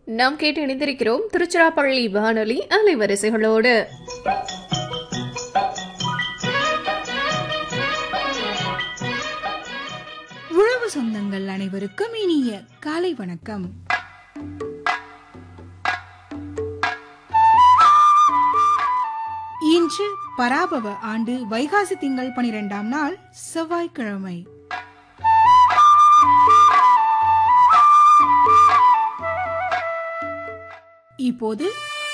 நாம் கேட்டு இணைந்திருக்கிறோம் திருச்சிராப்பள்ளி வானொலி அலைவரிசைகளோடு உழவு சொந்தங்கள் அனைவருக்கும் இனிய காலை வணக்கம் இன்று பராபவ ஆண்டு வைகாசி திங்கள் பனிரெண்டாம் நாள் செவ்வாய்க்கிழமை இப்போது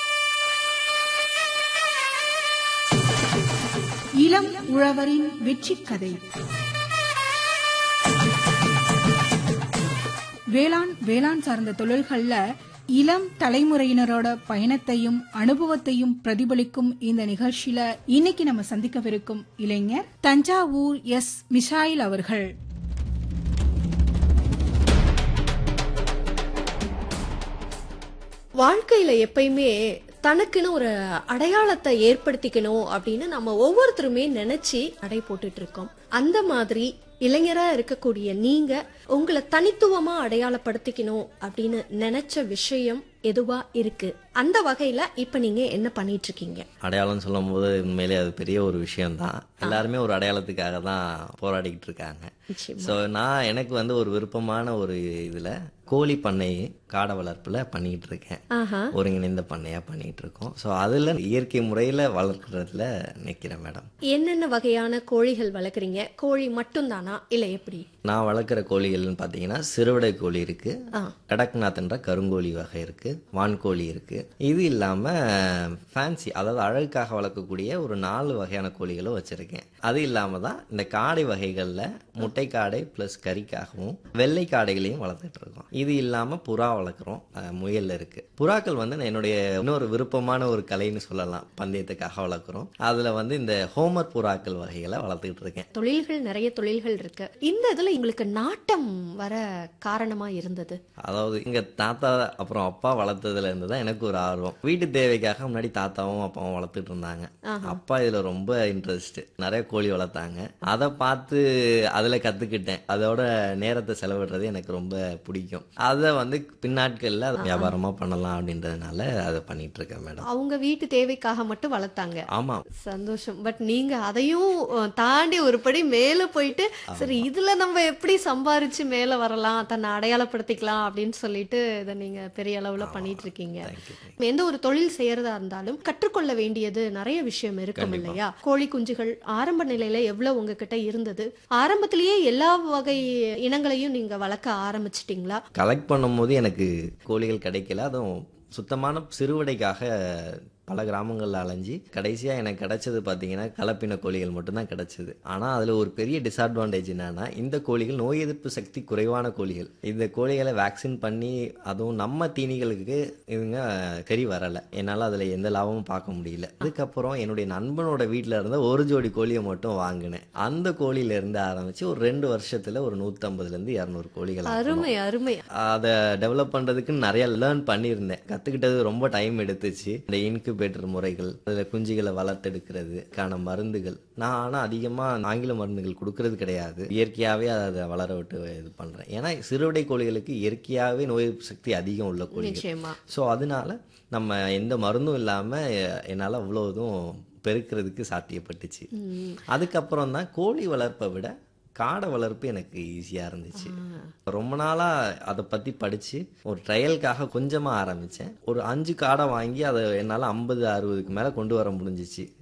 இளம் உழவரின் வெற்றி கதை வேளாண் வேளாண் சார்ந்த தொழில்கள்ல இளம் தலைமுறையினரோட பயணத்தையும் அனுபவத்தையும் பிரதிபலிக்கும் இந்த நிகழ்ச்சியில இன்னைக்கு நம்ம சந்திக்கவிருக்கும் இளைஞர் தஞ்சாவூர் எஸ் மிஷாயில் அவர்கள் வாழ்க்கையில எப்பயுமே தனக்குன்னு ஒரு அடையாளத்தை ஏற்படுத்திக்கணும் அப்படின்னு நம்ம ஒவ்வொருத்தருமே நினைச்சு அடை போட்டுட்டு இருக்கோம் அந்த மாதிரி இளைஞரா இருக்கக்கூடிய நீங்க உங்களை தனித்துவமா அடையாளப்படுத்திக்கணும் அப்படின்னு நினைச்ச விஷயம் எதுவா இருக்கு அந்த வகையில இப்ப நீங்க என்ன பண்ணிட்டு இருக்கீங்க அடையாளம் சொல்லும் போது உண்மையிலே அது பெரிய ஒரு விஷயம்தான் எல்லாருமே ஒரு அடையாளத்துக்காக தான் போராடிக்கிட்டு இருக்காங்க நிச்சயமா. ஸோ நான் எனக்கு வந்து ஒரு விருப்பமான ஒரு இதுல கோழி பண்ணை காடை வளர்ப்புல பண்ணிட்டு இருக்கேன் ஆஹா ஒருங்கிணைந்த பண்ணையா பண்ணிட்டு இருக்கோம் ஸோ அதுல இயற்கை முறையில வளர்க்கறதுல நிக்கிறேன் மேடம் என்னென்ன வகையான கோழிகள் வளர்க்குறீங்க கோழி மட்டும்தானா இல்ல எப்படி நான் வளர்க்குற கோழிகள்னு பார்த்தீங்கன்னா சிறுவிடை கோழி இருக்கு ஆ. கடக்நாத்ன்ற கருங்கோழி வகை இருக்கு வான்கோழி இருக்கு இது இல்லாம ஃபேன்சி அதாவது அழகுக்காக வளர்க்கக்கூடிய ஒரு நாலு வகையான கோழிகளும் வச்சிருக்கேன் அது இல்லாம தான் இந்த காடை வகைகள்ல முட்டை காடை பிளஸ் கறிக்காகவும் வெள்ளை காடைகளையும் வளர்த்துட்டு இருக்கோம் இது இல்லாம புறா வளர்க்குறோம் அஹ், முயல் இருக்கு புறாக்கள் வந்து நான் என்னுடைய இன்னொரு விருப்பமான ஒரு கலைன்னு சொல்லலாம் பந்தயத்துக்காக வளர்க்குறோம் அதுல வந்து இந்த ஹோமர் புறாக்கள் வகைகளை வளர்த்துக்கிட்டு இருக்கேன் தொழில்கள் நிறைய தொழில்கள் இருக்கு இந்த இதுல உங்களுக்கு நாட்டம் வர காரணமா இருந்தது அதாவது எங்க தாத்தா அப்புறம் அப்பா வளர்த்ததுல இருந்து தான் எனக்கு ஒரு ஆர்வம் வீட்டு தேவைக்காக முன்னாடி தாத்தாவும் அப்பாவும் வளர்த்துட்டு இருந்தாங்க அப்பா இதுல ரொம்ப இன்ட்ரெஸ்ட் நிறைய கோழி வளர்த்தாங்க அதை பார்த்து அதுல கத்துக்கிட்டேன் அதோட நேரத்தை செலவிடுறது எனக்கு ரொம்ப பிடிக்கும் அதை வந்து பின்னாட்கள்ல அதை வியாபாரமா பண்ணலாம் அப்படின்றதுனால அதை பண்ணிட்டு இருக்கேன் மேடம் அவங்க வீட்டு தேவைக்காக மட்டும் வளர்த்தாங்க ஆமா சந்தோஷம் பட் நீங்க அதையும் அஹ், தாண்டி ஒரு படி மேல போயிட்டு சரி இதுல நம்ம எப்படி சம்பாரிச்சு மேல வரலாம் தன்னை அடையாளப்படுத்திக்கலாம் அப்படின்னு சொல்லிட்டு இதை நீங்க பெரிய அளவுல பண்ணிட்டு இருக்கீங்க எந்த ஒரு தொழில் செய்யறதா இருந்தாலும் கற்றுக்கொள்ள வேண்டியது நிறைய விஷயம் இருக்கும் இல்லையா கோழி குஞ்சுகள் ஆரம்ப நிலையில எவ்வளவு உங்ககிட்ட இருந்தது ஆரம்பத்திலேயே எல்லா வகை இனங்களையும் நீங்க வளர்க்க ஆரம்பிச்சிட்டீங்களா கலெக்ட் பண்ணும்போது எனக்கு கோழிகள் கிடைக்கல அதுவும் சுத்தமான சிறுவடைக்காக பல கிராமங்கள்ல அலைஞ்சு கடைசியா எனக்கு கிடைச்சது பாத்தீங்கன்னா கலப்பின கோழிகள் மட்டும்தான் கிடைச்சது ஆனா அதுல ஒரு பெரிய டிஸ்அட்வான்டேஜ் என்னன்னா இந்த கோழிகள் நோய் எதிர்ப்பு சக்தி குறைவான கோழிகள் இந்த கோழிகளை வேக்சின் பண்ணி அதுவும் நம்ம தீனிகளுக்கு இதுங்க கறி வரல என்னால அதுல எந்த லாபமும் பார்க்க முடியல அதுக்கப்புறம் என்னுடைய நண்பனோட வீட்ல இருந்த ஒரு ஜோடி கோழியை மட்டும் வாங்கினேன் அந்த கோழியில இருந்து ஆரம்பிச்சு ஒரு ரெண்டு வருஷத்துல ஒரு நூத்தம்பதுல இருந்து இரநூறு கோழிகள் ஆக்கணும். அருமை அருமை அதை டெவலப் பண்றதுக்கு நிறைய லேர்ன் பண்ணியிருந்தேன் கத்துக்கிட்டது ரொம்ப டைம் எடுத்துச்சு இந்த இன்குபேட்டர் முறைகள் அதுல குஞ்சுகளை வளர்த்தெடுக்கிறதுக்கான மருந்துகள் நான் ஆனா அதிகமா ஆங்கில மருந்துகள் கொடுக்கறது கிடையாது இயற்கையாவே அதை வளர விட்டு இது பண்றேன் ஏன்னா சிறுவிடை கோழிகளுக்கு இயற்கையாவே நோய் எதிர்ப்பு சக்தி அதிகம் உள்ள கோழிகள் நிச்சயமா ஸோ அதனால நம்ம எந்த மருந்தும் இல்லாம எ- என்னால அவ்வளோ இதுவும் பெருக்கிறதுக்கு சாத்தியப்பட்டுச்சு அதுக்கப்புறம் தான் கோழி வளர்ப்பை விட காடை வளர்ப்பு எனக்கு ஈஸியா இருந்துச்சு ரொம்ப நாளா அதை பத்தி படிச்சு ஒரு ட்ரையலுக்காக கொஞ்சமா ஆரம்பிச்சேன் ஒரு அஞ்சு காடை வாங்கி அதை என்னால ஐம்பது அறுபதுக்கு மேல கொண்டு வர முடிஞ்சிச்சு